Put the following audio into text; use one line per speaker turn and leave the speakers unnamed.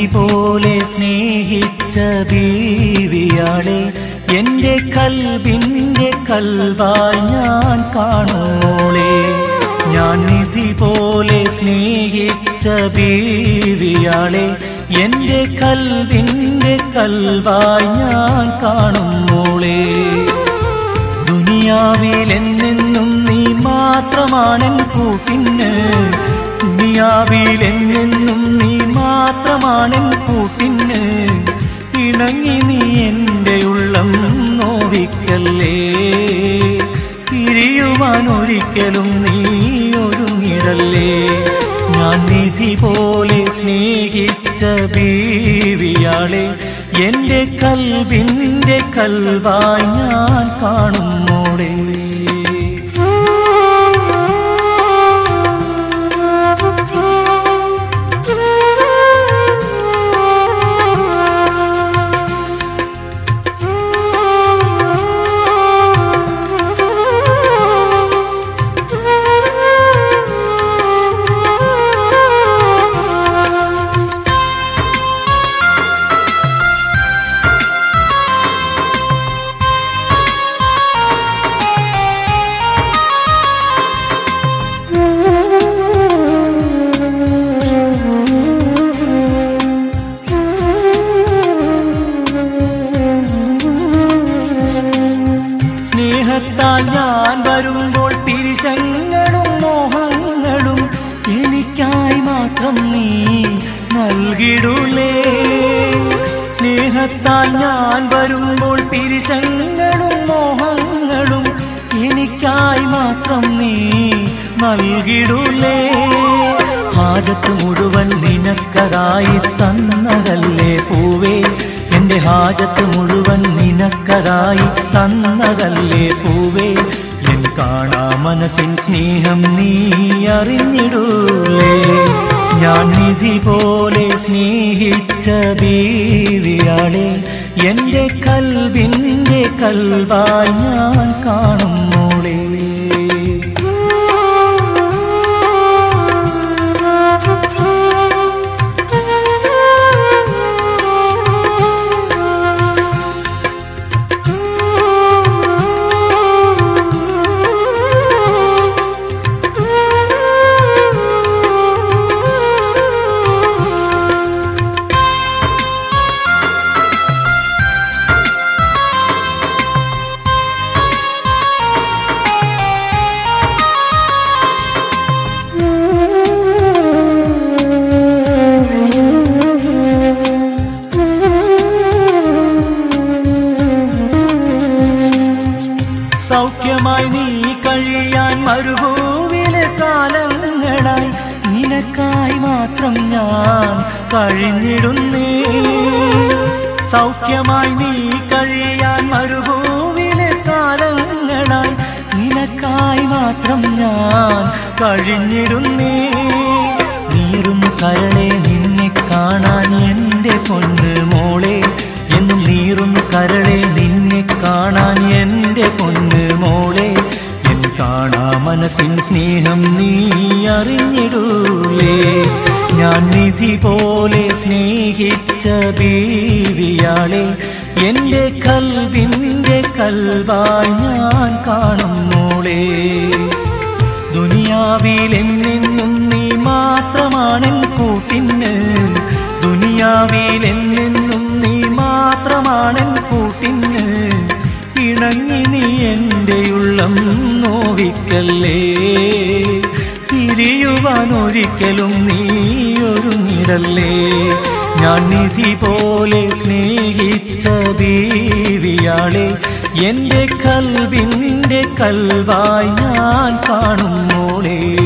പോലെ സ്നേഹിച്ച ബീവിയാളെ എന്റെ കൽബിന്റെ കൽവായി ഞാൻ കാണോളെ ഞാൻ നിധി പോലെ സ്നേഹിച്ച ബീവിയാളെ എന്റെ കൽബിന്റെ കൽവായി ഞാൻ കാണുമ്പോളേ ദുനിയാവിൽ എന്നെന്നും നീ മാത്രമാണെൻ കൂട്ടിന് ദുനിയാവിൽ എന്നെന്നും നീ മാത്രമാണെൻ കൂട്ടിന് ഇണങ്ങി നീ എൻ്റെ ഉള്ളം നോവിക്കല്ലേ പിരിയുവാൻ ഒരിക്കലും നീ ഒരുങ്ങിടല്ലേ ഞാൻ നിധി പോലെ സ്നേഹിച്ച ബീവിയാളെ എന്റെ കൽബിന്റെ കൽവായി ഞാൻ കാണുന്നോളേ സ്നേഹത്താൽ ഞാൻ വരുമ്പോൾ തിരിശങ്ങളും മോഹങ്ങളും എനിക്കായി മാത്രം നീ നൽകിടൂലേ സ്നേഹത്താൽ ഞാൻ വരുമ്പോൾ തിരിശങ്ങളും മോഹങ്ങളും എനിക്കായി മാത്രം നീ നൽകിടൂലേ ഹാജത്ത് മുഴുവൻ നിനക്കതായി തന്നതല്ലേ പൂവേ എന്റെ ഹാജത്ത് മുഴുവൻ നിനക്കതായി തന്നതല്ലേ പൂവേ എൻ കാണാ മനസ്സിൻ സ്നേഹം നീ അറിഞ്ഞിടൂലേ ഞാൻ നിധി പോലെ സ്നേഹിച്ച ദേവിയാളെ എന്റെ കൽവിന്റെ കൽവായി ഞാൻ കാണുന്നോളേ സൗഖ്യമായി നീ കഴിയാൻ മരുഭൂവിലെ കാലങ്ങളായി നിനക്കായി മാത്രം ഞാൻ കഴിഞ്ഞിടുന്നേ സൗഖ്യമായി നീ കഴിയാൻ മരുഭൂവിലെ കാലങ്ങളായി നിനക്കായി മാത്രം ഞാൻ കഴിഞ്ഞിടുന്നേ നീറും കരളെ നിന്നെ കാണാൻ എൻ്റെ പൊന്ന് മോളെ എന്നും നീറും കരളെ നിന്നെ കാണാൻ എൻ്റെ പൊന്ന് മോളെ എൻ കാണാ മനസ്സിൻ സ്നേഹം നീ അറിഞ്ഞിടൂലേ ഞാൻ നിധി പോലെ സ്നേഹിച്ച ദേവിയാളെ എൻ്റെ കൽവിൻ്റെ കൽവായി ഞാൻ കാണുന്നോളേ ദുനിയാവിൽ എന്നെന്നും നീ മാത്രമാണെൻ കൂട്ടിന് ദുനിയാവിൽ എന്നെന്നും നീ മാത്രമാണെൻ കൂട്ടിന് ഇണങ്ങി നീ എൻ്റെ ഉള്ളം നോവിക്കല്ലേ പിരിയുവാൻ ഒരിക്കലും നീ ഒരുങ്ങിടല്ലേ ഞാൻ നിധി പോലെ സ്നേഹിച്ച ദേവിയാളെ എന്റെ കൽവിന്റെ കൽവായി ഞാൻ കാണുന്നോളേ